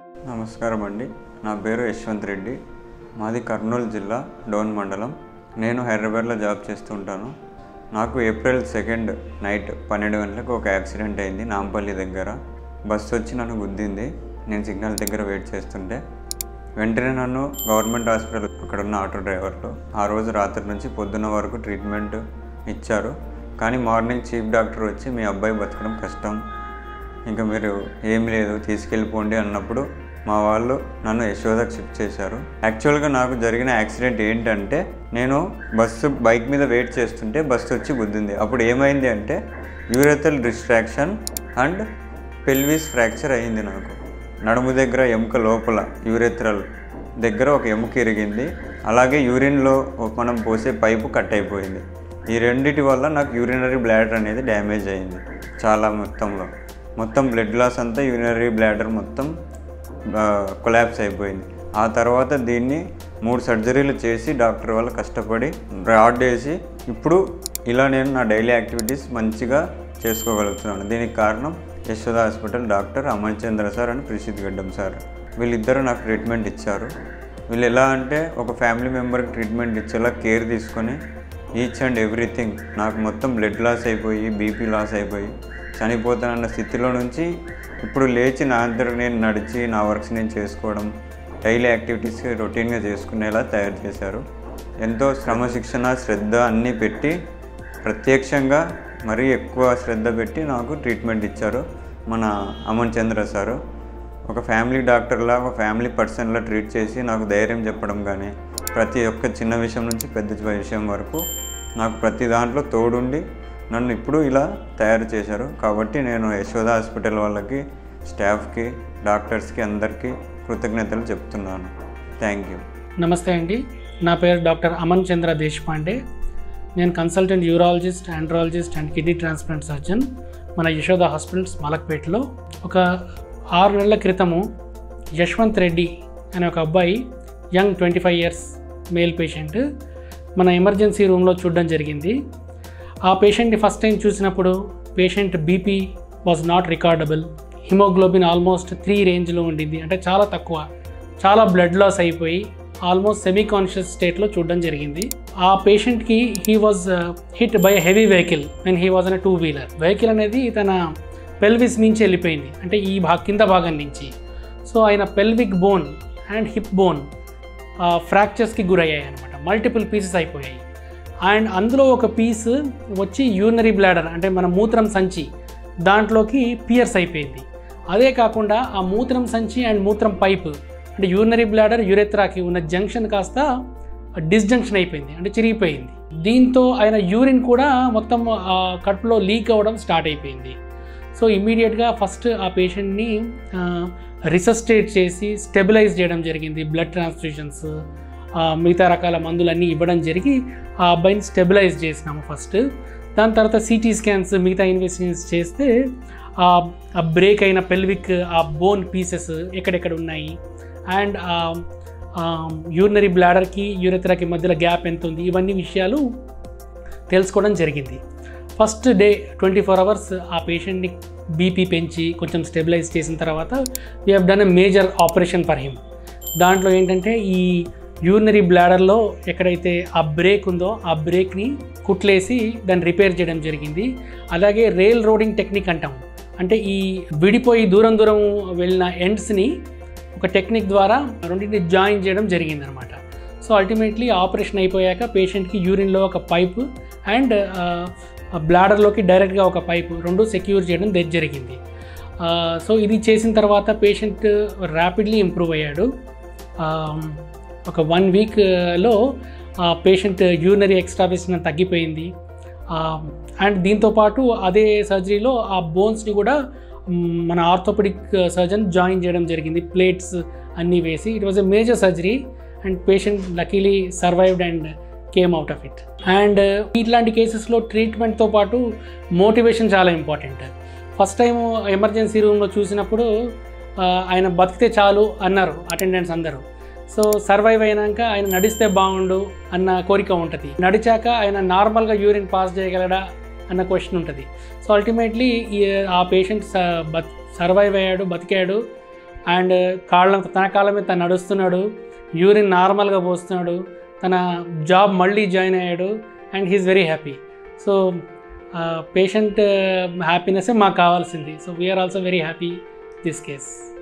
నమస్కారం అండి నా పేరు యశ్వంత్ రెడ్డి మాది కర్నూలు జిల్లా డోన్ మండలం నేను హైదరాబాద్లో జాబ్ చేస్తుంటాను నాకు ఏప్రిల్ సెకండ్ నైట్ పన్నెండు గంటలకు ఒక యాక్సిడెంట్ అయింది నాంపల్లి దగ్గర బస్సు వచ్చి నన్ను గుద్దింది నేను సిగ్నల్ దగ్గర వెయిట్ చేస్తుంటే వెంటనే నన్ను గవర్నమెంట్ హాస్పిటల్ అక్కడ ఉన్న ఆటో డ్రైవర్లు ఆ రోజు రాత్రి నుంచి పొద్దున్న వరకు ట్రీట్మెంట్ ఇచ్చారు కానీ మార్నింగ్ చీఫ్ డాక్టర్ వచ్చి మీ అబ్బాయి బతకడం కష్టం ఇంకా మీరు ఏం లేదు తీసుకెళ్ళిపోండి అన్నప్పుడు మా వాళ్ళు నన్ను యశోదకు షిఫ్ట్ చేశారు యాక్చువల్గా నాకు జరిగిన యాక్సిడెంట్ ఏంటంటే నేను బస్సు బైక్ మీద వెయిట్ చేస్తుంటే బస్సు వచ్చి గుద్దింది అప్పుడు ఏమైంది అంటే urethral distraction and pelvis fracture అయింది నాకు నడుము దగ్గర ఎముక లోపల యూరెథ్రల్ దగ్గర ఒక ఎముక ఇరిగింది అలాగే యూరిన్లో మనం పోసే పైపు కట్ అయిపోయింది ఈ రెండిటి వల్ల నాకు యూరినరీ బ్లాడర్ అనేది డ్యామేజ్ అయింది చాలా మొత్తంలో మొత్తం బ్లడ్ లాస్ అంతా యూరినరీ బ్లాడర్ మొత్తం కొలాప్స్ అయిపోయింది ఆ తర్వాత దీన్ని మూడు సర్జరీలు చేసి డాక్టర్ వాళ్ళు కష్టపడి రాడ్ వేసి ఇప్పుడు ఇలా నేను నా డైలీ యాక్టివిటీస్ మంచిగా చేసుకోగలుగుతున్నాను దీనికి కారణం Yashoda hospital doctor Aman Chandra sir and Prasidh Gaddam sir వీళ్ళిద్దరూ నాకు ట్రీట్మెంట్ ఇచ్చారు వీళ్ళు ఎలా అంటే ఒక ఫ్యామిలీ మెంబర్కి ట్రీట్మెంట్ ఇచ్చేలా కేర్ తీసుకొని ఈచ్ అండ్ ఎవ్రీథింగ్ నాకు మొత్తం బ్లడ్ లాస్ అయిపోయి బీపీ లాస్ అయిపోయి చనిపోతానన్న స్థితిలో నుంచి ఇప్పుడు లేచి నా అంతటి నేను నడిచి నా వర్క్స్ నేను చేసుకోవడం డైలీ యాక్టివిటీస్ రొటీన్గా చేసుకునేలా తయారు చేశారు ఎంతో క్రమశిక్షణ శ్రద్ధ అన్నీ పెట్టి ప్రత్యక్షంగా మరీ ఎక్కువ శ్రద్ధ పెట్టి నాకు ట్రీట్మెంట్ ఇచ్చారు మన అమన్ చంద్ర సారు ఒక ఫ్యామిలీ డాక్టర్లా ఒక ఫ్యామిలీ పర్సన్లా ట్రీట్ చేసి నాకు ధైర్యం చెప్పడం కానీ ప్రతి ఒక్క చిన్న విషయం నుంచి పెద్ద విషయం వరకు నాకు ప్రతి దాంట్లో తోడుండి నన్ను ఇప్పుడు ఇలా తయారు చేశారు కాబట్టి నేను యశోద హాస్పిటల్ వాళ్ళకి స్టాఫ్కి డాక్టర్స్కి అందరికీ కృతజ్ఞతలు చెప్తున్నాను థ్యాంక్ యూ నమస్తే అండి నా పేరు డాక్టర్ అమన్ చంద్ర దేశపాండే నేను consultant urologist andrologist and kidney transplant surgeon మన యశోద హాస్పిటల్స్ మలక్పేటలో ఒక ఆరు నెలల క్రితము యశ్వంత్ రెడ్డి అనే ఒక అబ్బాయి young twenty five years male patient మన ఎమర్జెన్సీ రూమ్లో చూడడం జరిగింది ఆ పేషెంట్ని ఫస్ట్ టైం చూసినప్పుడు patient BP was not recordable haemoglobin almost three రేంజ్లో ఉండింది అంటే చాలా తక్కువ చాలా బ్లడ్ లాస్ అయిపోయి ఆల్మోస్ట్ సెమీ కాన్షియస్ స్టేట్లో చూడడం జరిగింది ఆ పేషెంట్కి he was hit by heavy vehicle when he was on two wheeler vehicle అనేది తన పెల్విస్ నుంచి వెళ్ళిపోయింది అంటే ఈ భా కింద భాగం నుంచి సో ఆయన pelvic bone and hip bone ఫ్రాక్చర్స్కి గురయ్యాయి అనమాట మల్టిపుల్ పీసెస్ అయిపోయాయి అండ్ అందులో ఒక పీస్ వచ్చి యూనరీ బ్లాడర్ అంటే మన మూత్రం సంచి దాంట్లోకి పియర్స్ అయిపోయింది అదే కాకుండా ఆ మూత్రం సంచి అండ్ మూత్రం పైప్ అంటే యూనరీ బ్లాడర్ యురెత్రాకి ఉన్న జంక్షన్ కాస్త డిస్జంక్షన్ అయిపోయింది అంటే చిరిగిపోయింది దీంతో ఆయన యూరిన్ కూడా మొత్తం ఆ కడుపులో లీక్ అవ్వడం స్టార్ట్ అయిపోయింది సో ఇమీడియట్గా ఫస్ట్ ఆ పేషెంట్ని రిసస్టేట్ చేసి స్టెబిలైజ్ చేయడం జరిగింది బ్లడ్ ట్రాన్స్ఫ్యూషన్స్ మిగతా రకాల మందులన్నీ ఇవ్వడం జరిగి ఆ అబ్బాయిని స్టెబిలైజ్ చేసినాము ఫస్ట్ దాని తర్వాత సిటీ స్కాన్స్ మిగతా ఇన్వెస్టిగేషన్స్ చేస్తే ఆ బ్రేక్ అయిన పెల్విక్ ఆ బోన్ పీసెస్ ఎక్కడెక్కడ ఉన్నాయి అండ్ యూరినరీ బ్లాడర్కి యూరెత్రాకి మధ్యలో గ్యాప్ ఎంత ఉంది ఇవన్నీ విషయాలు తెలుసుకోవడం జరిగింది first day twenty four hours ఆ పేషెంట్ని బీపీ పెంచి కొంచెం స్టెబిలైజ్ చేసిన తర్వాత we have done a major operation for him దాంట్లో ఏంటంటే ఈ యూరినరీ బ్లాడర్లో ఎక్కడైతే ఆ బ్రేక్ ఉందో ఆ బ్రేక్ని కుట్లేసి దాన్ని రిపేర్ చేయడం జరిగింది అలాగే రైల్ రోడింగ్ టెక్నిక్ అంటాం అంటే ఈ విడిపోయి దూరం దూరం వెళ్ళిన ఎండ్స్ని ఒక టెక్నిక్ ద్వారా రెండింటిని జాయిన్ చేయడం జరిగింది అనమాట సో అల్టిమేట్లీ ఆపరేషన్ అయిపోయాక పేషెంట్కి యూరిన్లో ఒక పైపు అండ్ బ్లాడర్లోకి డైరెక్ట్గా ఒక పైపు రెండు సెక్యూర్ చేయడం జరిగింది సో ఇది చేసిన తర్వాత పేషెంట్ ర్యాపిడ్లీ ఇంప్రూవ్ అయ్యాడు ఒక వన్ వీక్లో పేషెంట్ యూరినరీ ఎక్స్ట్రావేషన్ తగ్గిపోయింది అండ్ దీంతోపాటు అదే సర్జరీలో ఆ బోన్స్ని కూడా మన ఆర్థోపెడిక్ సర్జన్ జాయిన్ చేయడం జరిగింది ప్లేట్స్ అన్నీ వేసి it was a major surgery and patient luckily survived and came out of it and ఇట్లాంటి కేసెస్లో ట్రీట్మెంట్తో పాటు మోటివేషన్ చాలా ఇంపార్టెంట్ ఫస్ట్ టైం ఎమర్జెన్సీ రూమ్లో చూసినప్పుడు ఆయన బతికితే చాలు అన్నారు అటెండెంట్స్ అందరూ సో సర్వైవ్ అయినాక ఆయన నడిస్తే బాగుండు అన్న కోరిక ఉంటుంది నడిచాక ఆయన నార్మల్గా యూరిన్ పాస్ చేయగలడా అన్న క్వశ్చన్ ఉంటుంది సో అల్టిమేట్లీ ఆ పేషెంట్ సర్వైవ్ అయ్యాడు బతికాడు అండ్ కాళ్ళ తన కాళ్ళ మీద తను నడుస్తున్నాడు యూరిన్ నార్మల్గా పోస్తున్నాడు తన జాబ్ మళ్ళీ జాయిన్ అయ్యాడు and he is very happy so patient happiness మాకు కావాల్సింది so we are also very happy this case